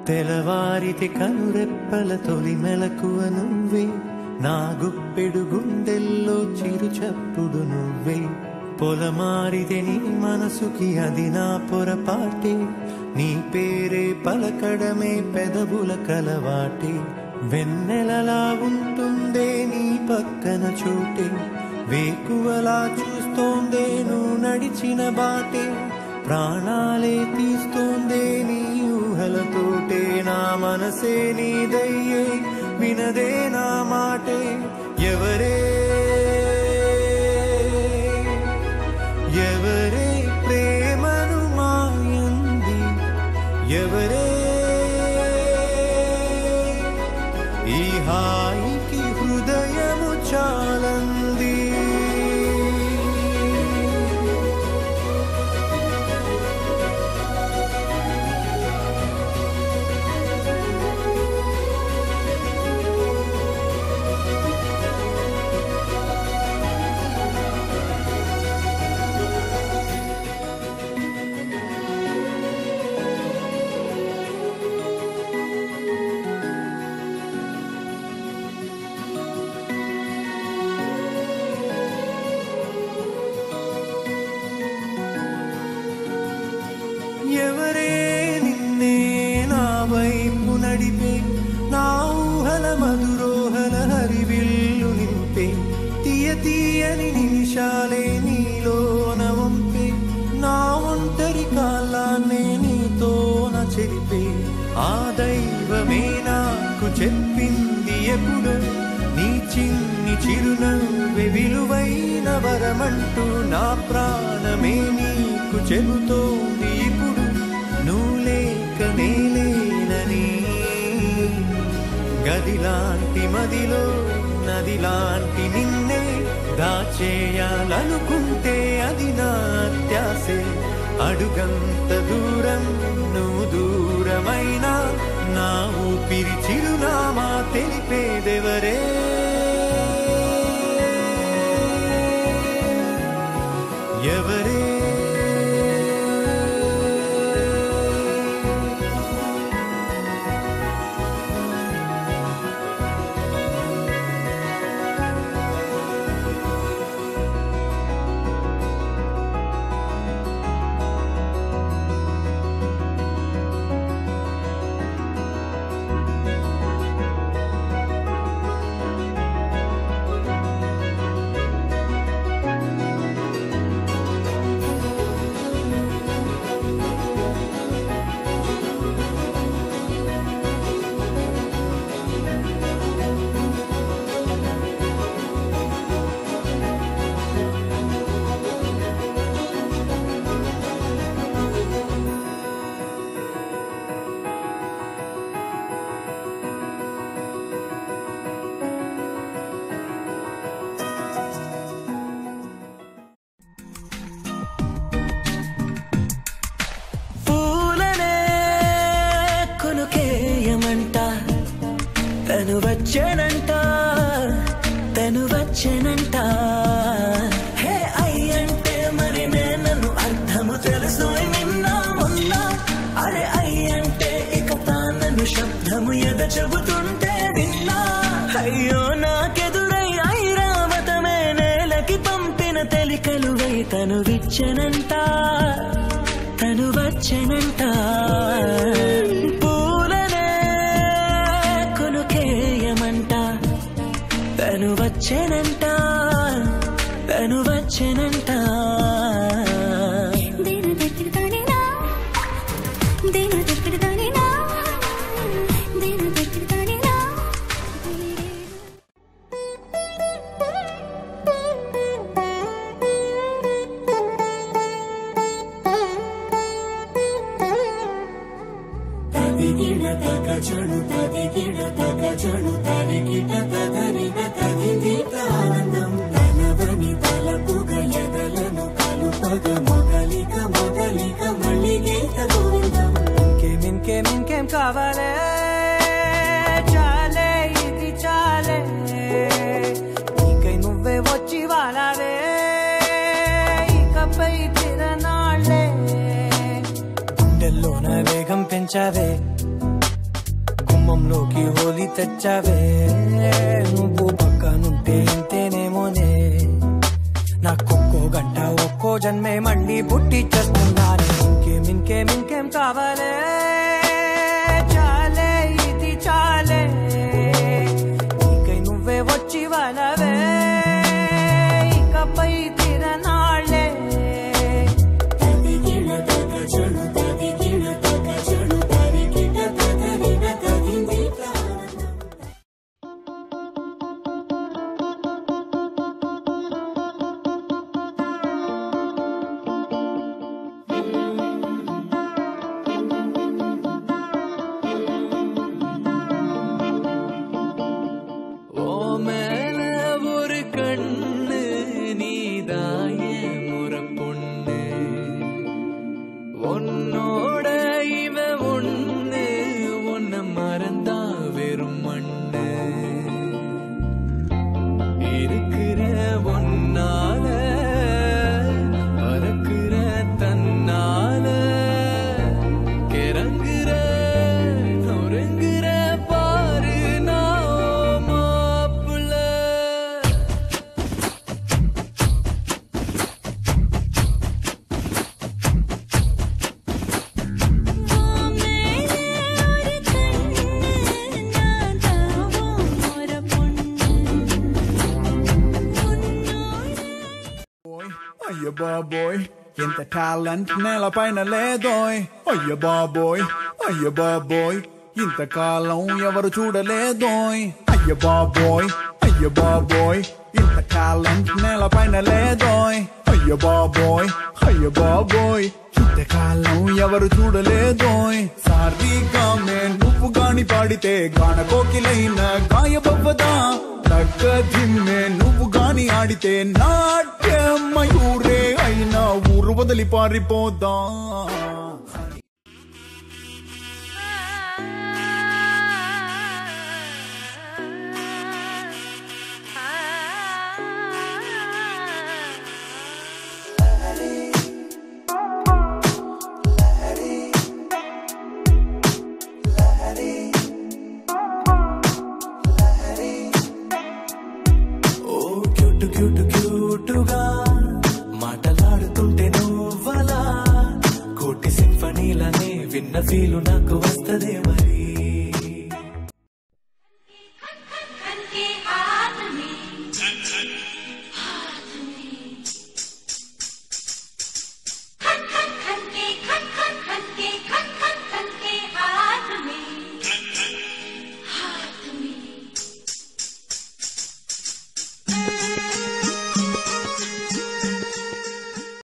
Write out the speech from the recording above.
తెలవారితి కనురెప్పల తొలి మెలకువ నువ్వే నా గుప్పెడు గుండెల్లో చిరు చప్పుడు నువ్వే పొలమారితే నీ మనసుకి అది నా పొరపాటే నీ పేరే పలకడమే పెదవుల కలవాటే వెన్నెలలా ఉంటుందే నీ పక్కన చోటే వేకువలా చూస్తోందే నువ్వు నడిచిన బాటే ప్రాణాలే తీస్తోందే నీ ఊహలతోటే నా మనసే నీదయ్యే వినదే నా మాటే ఎవరే ఎవరే ప్రేమను మాయంది ఎవరే ఈ హాయికి హృదయము చాలంది ఎవరే నిన్నే నా వైపు నడిపే నా ఊహల మధురోహల హరివిల్లు నింపే తీయ తీయని నిమిషాలే నీలోన వంపే నా ఒంటరి కాలాన్నే నీతోన చెరిపే ఆ దైవమే నాకు చెప్పింది ఎప్పుడు నీ చిన్ని చిరునవ్వె విలువైన వరమంటూ నా ప్రాణమే నీకు చెబుతోంది ఇప్పుడు నువ్వు లేక నేలేనని గదిలాంటి మదిలో నదిలాంటి నిన్నే దాచేయాలనుకుంటే అది నా అత్యాసే అడుగంత దూరం నువ్వు దూరమైనా నా ఊపిరి చిరునామా తెలిపేదెవరే ఎవరే పూలనే కొనుకేయమంట తను వచ్చానంట తను వచ్చానంట హే అయ్యంటే మరి నేను అర్థము తెలుసు నిన్న మొన్న అరే అయ్యంటే ఇక తానను శబ్దము ఎద చెబుతుంటే విన్నా అయ్యో నాకెదురై ఐరావతమే నేలకి పంపిన తెలికలువై తను విచ్చనంట తను వచ్చనంట పూలనే కొనుకేయమంట తను వచ్చనంట తను వచ్చనంట దేన దగ్గర దానినా దేన దగ్గర దానినా దేన దగ్గర దానినా తదిగిడ తగ చడు తదిగిడ తగ చడు తరిగిట తదరిన తదిగిట ఆనందం తనవని తలపుగ ఎదలను కలుపగ మొదలిక మొదలిక మళ్ళీ గీత గోవిందం ఇంకేం ఇంకేం ఇంకేం కావాలే చాలే ఇది చాలే నీకై నువ్వే వచ్చి వాడాలే ఇకపై తిరనాళ్ళే గుండెల్లోన వేగం పెంచావే గుమ్మంలోకి హోలీ తెచ్చావే నువ్వు పక్కనుంటే ఇంతేనేమోనే నాకొక్కో గంట ఒక్కో జన్మే మళ్ళీ పుట్టి చేస్తున్నానే ఇంకేం ఇంకేం ఇంకేం కావాలే చాలే ఇది చాలే నీకై నువ్వే వచ్చి వాళ్ళవే ఇకపై తిరనాళ్ళే తదిగిడ తగ చెడు తదిగిడ తగ చెడు తరిగిట తదరిన తదిందిట ஓ மேல ஒரு கண்ணு நீதாய முறை பொண்ணு உன்னோட இவ ஒண்ணு உன்னை மறந்தா வெறும் மண்ணு இருக்கிற ஒன்னால பறக்கிற தன்னால கிறங்குற நொறுங்குற பாரு நான் மாப்பிள்ள బాయ్ అయ్య బాబోయ్ ఎంత టాలెంట్ నేలపైన లేదోయ్ అయ్య బాబోయ్ అయ్య బాబోయ్ ఇంతకాలం ఎవరు చూడలేదోయ్ అయ్య బాబోయ్ అయ్య బాబోయ్ ఇంత టాలెంట్ నేలపైన లేదోయ్ అయ్య బాబోయ్ అయ్య బాబోయ్ ఇంతకాలం ఎవరు చూడలేదోయ్ సారీగా మే నువ్వు గాని పాడితే గాన కోకిలైన గాయబవ్వదా తగ్గ దిమ్మే నువ్వు గాని ఆడితే నాట్య మయూరే అయినా ఊరు వదిలి పారిపోదా ఓ క్యూట్ క్యూట్ క్యూటుగా మాటలాడుతుంటే నువ్వలా కోటి సింఫనీలనే విన్న ఫీలు నాకు వస్తదే మరి